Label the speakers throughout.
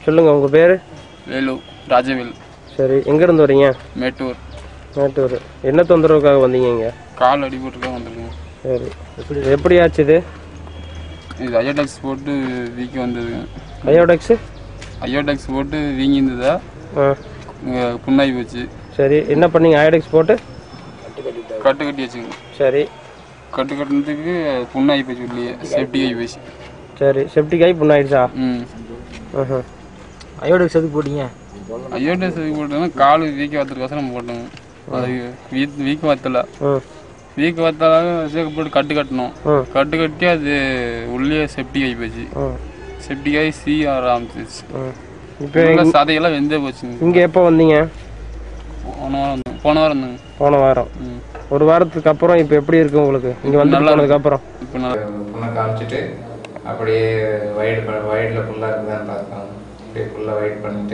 Speaker 1: சொல்லுங்கள் உங்கள் பேர்
Speaker 2: வேலு ராஜவேல்
Speaker 1: சரி எங்கேருந்து வரீங்க
Speaker 2: மேட்டூர்
Speaker 1: மேட்டூர் என்ன தொந்தரவுக்காக வந்தீங்க இங்கே
Speaker 2: கால் அடிபட்டுருக்கா வந்திருக்கேன்
Speaker 1: சரி எப்படி எப்படி ஆச்சு இது
Speaker 2: இது அயோடெக்ஸ் போட்டு வீக்கி வந்ததுங்க
Speaker 1: அயோடெக்ஸு
Speaker 2: அயோடெக்ஸ் போட்டு வீங்கி இருந்ததா
Speaker 1: ஆ
Speaker 2: இங்க புண்ணாகி போச்சு
Speaker 1: சரி என்ன பண்ணீங்க அயோடெக்ஸ் போட்டு
Speaker 2: கட்டு கட்டி வச்சுங்க
Speaker 1: சரி
Speaker 2: கட்டு கட்டினதுக்கு புண்ணாகி போச்சு உள்ளே சேஃப்டி ஆகி போச்சு
Speaker 1: சரி செப்டிக் ஆகி புண்ணாயிடுச்சா
Speaker 2: ம்
Speaker 1: ஆஹா
Speaker 3: அயோடெக்ஸ் எதுக்கு போட்டீங்க
Speaker 2: அயோடெக்ஸ் இதுக்கு போட்டோம்னா கால் வீக்கி வத்துறதுக்கோசரம் நம்ம போட்டோங்க அது வீக் வீக் வத்தலை
Speaker 1: ம்
Speaker 2: வீக் வத்தாலாக சேர்க்க போட்டு கட்டு கட்டணும்
Speaker 1: ம்
Speaker 2: கட்டு கட்டி அது உள்ளே செப்டி ஆகி போச்சு
Speaker 1: ம்
Speaker 2: செப்டி ஆகி சி ஆர ஆரம்பிச்சிச்சு
Speaker 1: ம் இப்போ
Speaker 2: உள்ள சதையெல்லாம் வெந்தே போச்சுங்க
Speaker 1: இங்கே எப்போ வந்தீங்க
Speaker 2: போன வாரம் வந்தோம் போன வாரம் வந்தோங்க
Speaker 1: போன வாரம்
Speaker 2: ம்
Speaker 1: ஒரு வாரத்துக்கு அப்புறம் இப்போ எப்படி இருக்கு உங்களுக்கு இங்கே வந்து
Speaker 2: நல்லா
Speaker 1: போனதுக்கப்புறம்
Speaker 2: இப்போ நல்லா
Speaker 4: பொண்ணை காமிச்சிட்டு அப்படியே வைடு வைடில் ஃபுல்லாக இருக்குதான்னு பார்த்தாங்க அப்படியே ஃபுல்லாக வைட் பண்ணிட்டு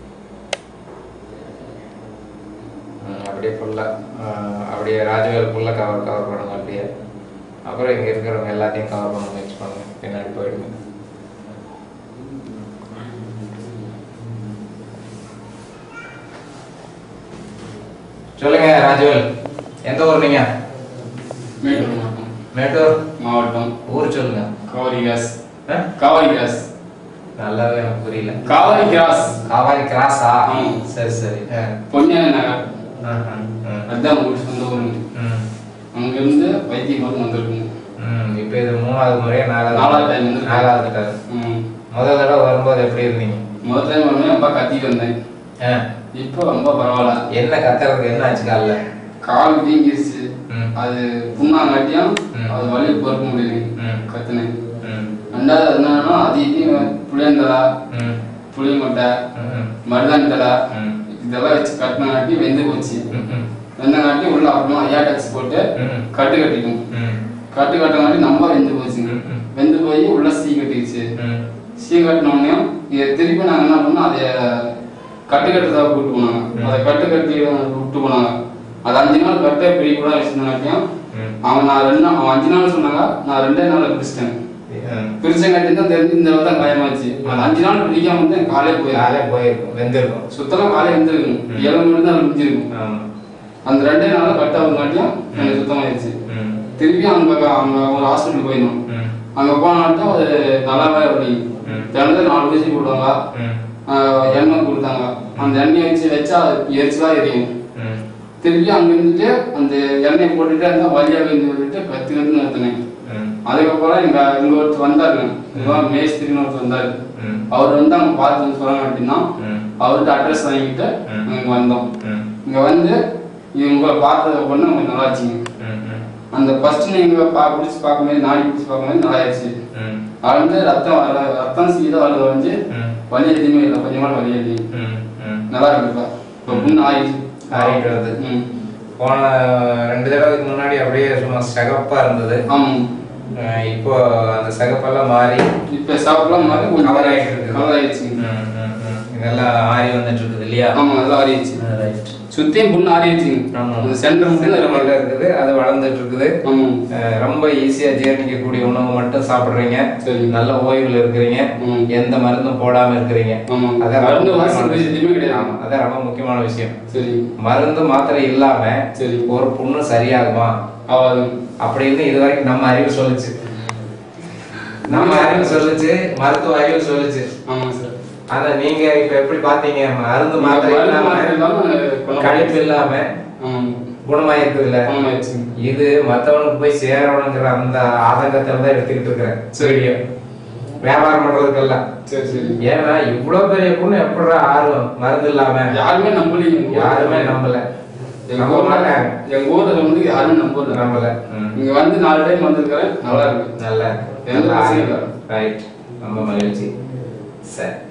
Speaker 4: ம், அப்படியே ஃபுல்லாக அப்படியே ராஜவேல் ஃபுல்லாக கவர் கவர் பண்ணுங்க அப்படியே அப்புறம் இங்கே இருக்கிறவங்க எல்லாத்தையும் கவர் பண்ண முயற்சி பண்ணுங்க பின்னாடி போயிடுங்க சொல்லுங்க ராஜவேல் எந்த ஊர் நீங்க
Speaker 2: மேட்டூர் மாவட்டம்
Speaker 4: மேட்டூர்
Speaker 2: மாவட்டம்
Speaker 4: ஊர் சொல்லுங்க
Speaker 2: காவிரி கிராஸ்
Speaker 4: ஆ?
Speaker 2: காவிரி கிராஸ்
Speaker 4: நல்லாவே எனக்கு புரியல
Speaker 2: காவிரி கிராஸ்
Speaker 4: காவாரி கிராஸா
Speaker 2: ஆமா.
Speaker 4: சரி சரி ஆ.
Speaker 2: பொன்னியான நகர்
Speaker 4: ஆ, ஆ, ஆ.
Speaker 2: அதான் உங்களுக்கு சொந்த ஊருங்க
Speaker 4: ம்.
Speaker 2: அங்கிருந்து வைத்தியம் பார்த்து வந்திருக்குங்க
Speaker 4: ம். இப்போ இது மூணாவது முறையா நாலாவது
Speaker 2: நாலாவது time வந்து
Speaker 4: நாலாவது time.
Speaker 2: ம்
Speaker 4: முதல் தடவை வரும்போது எப்படி இருந்தீங்க
Speaker 2: முதல் டைம் வரும்போது ரொம்ப கத்திட்டு வந்தேன்
Speaker 4: ஆ.
Speaker 2: இப்போ ரொம்ப பரவாயில்ல
Speaker 4: என்ன கத்துறதுக்கு என்ன ஆச்சு காலில்
Speaker 2: கால் வீங்கிருச்சு
Speaker 4: ம்.
Speaker 2: அது புண்ணாங்காட்டியும்
Speaker 4: ம்.
Speaker 2: அது வலி பொறுக்க முடியல
Speaker 4: ம்.
Speaker 2: கத்துனேன்
Speaker 4: ம்.
Speaker 2: ரெண்டாவது அது என்னன்னா அது இதையும் புளியந்தலா
Speaker 4: ம்.
Speaker 2: புளிய மட்டை
Speaker 4: ம்.
Speaker 2: மருதாணி தலை
Speaker 4: ம்.
Speaker 2: இதெல்லாம் வச்சு கட்டினாட்டி வெந்து போச்சு
Speaker 4: ம். ம்.
Speaker 2: வெந்தங்காட்டி உள்ள அப்புறமா ஐயா டாக்ஸ் போட்டு
Speaker 4: ம்.
Speaker 2: கட்டு கட்டிக்கும்
Speaker 4: ம்.
Speaker 2: கட்டு கட்டினாட்டி நம்ம வெந்து போச்சுங்க
Speaker 4: ம். ம்.
Speaker 2: வெந்து போய் உள்ள சீ கட்டிடுச்சு
Speaker 4: ம்.
Speaker 2: சீ கட்டினோடனே இதை திருப்பி நாங்கள் என்ன பண்ணோம் அதை கட்டு கட்டுறதா கூப்பிட்டு போனாங்க
Speaker 4: ம்.
Speaker 2: அதை கட்டு கட்டி விட்டு போனாங்க அது அஞ்சு நாள் கட்டை பிடி கூட வச்சிருந்தாட்டியும்
Speaker 4: ம்.
Speaker 2: அவன் நான் ரெண்டு நாள் அவன் அஞ்சு நாள் சொன்னாங்க நான் ரெண்டே நாள் பிடிச்சிட்டேன்
Speaker 4: ம்.
Speaker 2: பிரிச்சங்காட்டி தான் தெரிஞ்சு இந்த அளவு தான் காயமாச்சு அது அஞ்சு நாள் பிடிக்காம வந்து என் காலே போயிடும்
Speaker 4: காலே போயிருக்கும் வெந்திருக்கும்
Speaker 2: சுத்தமா காலே இருந்திருக்கும்
Speaker 4: ம்.
Speaker 2: ஏழு மணி தான் முடிஞ்சிருக்கும்
Speaker 4: ஆமா.
Speaker 2: அந்த ரெண்டே நாள் கட் ஆகுங்காட்டியும் எனக்கு சுத்தமாயிருச்சு
Speaker 4: ம்.
Speaker 2: திருப்பி அங்க அங்க ஒரு ஹாஸ்பிட்டல் போயிருந்தோம்
Speaker 4: ம்.
Speaker 2: அங்க போனாட்டும் அது நல்லாவே அப்படி
Speaker 4: ம்.
Speaker 2: தினந்தோறும் நாலு ஊசி போடுவாங்க
Speaker 4: ம்.
Speaker 2: ஆஹ் எண்ணெய் கொடுத்தாங்க அந்த எண்ணெயை வச்சு வச்சா அது எரிச்சலா எரியும்
Speaker 4: ம்.
Speaker 2: திருப்பி அங்க இருந்துட்டு அந்த எண்ணெயை போட்டுட்டு அந்த வழியாக இருந்து விட்டுட்டு கத்து கத்து நிறுத்தினேன்
Speaker 4: ம்.
Speaker 2: அதுக்கப்புறம் இங்க இங்க ஒருத்தர் வந்தாருங்க இவன் மேஸ்திரின்னு ஒருத்தர் வந்தாரு
Speaker 4: ம்.
Speaker 2: அவர் வந்து அங்க பார்த்து சொல்ல அப்படின்னா
Speaker 4: ம்.
Speaker 2: அவர்கிட்ட அட்ரஸ் வாங்கிட்டு
Speaker 4: ம்.
Speaker 2: இங்க வந்தோம்
Speaker 4: ம்.
Speaker 2: இங்க வந்து இவங்க பார்த்தத பொண்ணு கொஞ்சம் நல்லா ஆச்சுங்க
Speaker 4: ம். ம்.
Speaker 2: அந்த ஃபர்ஸ்ட் நீங்க பா பிடிச்சி பார்க்கும்போது நாடி பிடிச்சி பார்க்கும்போது நல்லா ஆயிடுச்சு
Speaker 4: ம்.
Speaker 2: அது வந்து ரத்தம் வர ரத்தம் சீதா வரது வந்து
Speaker 4: ம்.
Speaker 2: வலி எதுவுமே இல்லை கொஞ்சமான வலி எது
Speaker 4: ம். ம்.
Speaker 2: நல்லா இருக்குப்பா இப்போ புண்ணு ஆயிடுச்சு
Speaker 4: ஆறிட்டு வருது.
Speaker 2: ம்
Speaker 4: போன ரெண்டு தடவைக்கு முன்னாடி அப்படியே சும்மா சகப்பா இருந்தது
Speaker 2: ஆமாம்
Speaker 4: அஹ் இப்போ அந்த சகப்பெல்லாம் மாறி
Speaker 2: இப்போ சாப்பிடலாம் மாதிரி கொஞ்சம்
Speaker 4: கவர் ஆயிட்டு இருக்கு.
Speaker 2: கவர் ஆயிடுச்சு
Speaker 4: ம், ம், ம். இதெல்லாம் ஆறி வந்துட்டு இருக்குது இல்லையா
Speaker 2: ஆமாம் அதெல்லாம் ஆறிடுச்சு
Speaker 4: ரைட்
Speaker 2: சுத்தியும் புண்ணு ஆறிடுச்சுங்க
Speaker 4: ஆமா.
Speaker 2: அந்த சென்டர் மட்டும் தான்
Speaker 4: சென்டர்ல இருக்குது அது வளர்ந்துட்டு இருக்குது
Speaker 2: ஆமாம்
Speaker 4: அஹ் ரொம்ப ஈஸியா ஜீரணிக்கக்கூடிய உணவு மட்டும் சாப்பிடுறீங்க
Speaker 2: சரி.
Speaker 4: நல்ல ஓய்வுல இருக்கிறீங்க
Speaker 2: ம்.
Speaker 4: எந்த மருந்தும் போடாம இருக்கிறீங்க
Speaker 2: ஆமாம்
Speaker 4: அதான்
Speaker 2: மருந்து
Speaker 4: ரொம்ப
Speaker 2: வாசி
Speaker 4: முக்கியமான
Speaker 2: எதுவுமே கிடையாது
Speaker 4: ஆமா, அதான் ரொம்ப முக்கியமான விஷயம்
Speaker 2: சரி
Speaker 4: மருந்து மாத்திரை இல்லாம
Speaker 2: சரி
Speaker 4: ஒரு புண்ணு சரியாகுமா
Speaker 2: அவாது
Speaker 4: அப்படின்னு இது வரைக்கும் நம்ம அறிவு சொல்லுச்சு நம்ம அறிவு சொல்லுச்சு மருத்துவ அறிவு சொல்லுச்சு
Speaker 2: ஆமாம் சார்
Speaker 4: ஆனா நீங்க இப்ப எப்படி பாத்தீங்க மருந்து மாத்திரை
Speaker 2: மருந்து
Speaker 4: இல்லாம
Speaker 2: மாத்திரை இல்லாம குணமாயிடுச்சு.
Speaker 4: கழிப்பு இல்லாம
Speaker 2: ஆமாம்
Speaker 4: குணமாயிருக்குது இல்ல
Speaker 2: குணமாயிடுச்சுங்க
Speaker 4: இது மத்தவனுக்கு போய் சேரணுங்கிற அந்த ஆதங்கத்துல தான் எடுத்துக்கிட்டு இருக்கிறேன் வீடியோ வியாபாரம் பண்றதுக்கெல்லாம்
Speaker 2: சரி சரி
Speaker 4: ஏன்னா இவ்வளவு பெரிய புண்ணு எப்படி ஆர்வம் மருந்து இல்லாம
Speaker 2: யாருமே நம்பலைங்க
Speaker 4: யாருமே நம்பல
Speaker 2: எங்க
Speaker 4: நம்ப
Speaker 2: ஊர்ல
Speaker 4: மாட்டாங்க
Speaker 2: எங்க ஊர்ல வந்து யாரும் நம்பல
Speaker 4: நம்பல ம்.
Speaker 2: இங்க வந்து நாலு டைம் வந்திருக்கிறேன் நல்லா இருக்கு
Speaker 4: நல்லா
Speaker 2: எந்த பிரச்சனையும் இல்ல.
Speaker 4: ரைட் ரொம்ப மகிழ்ச்சி சரி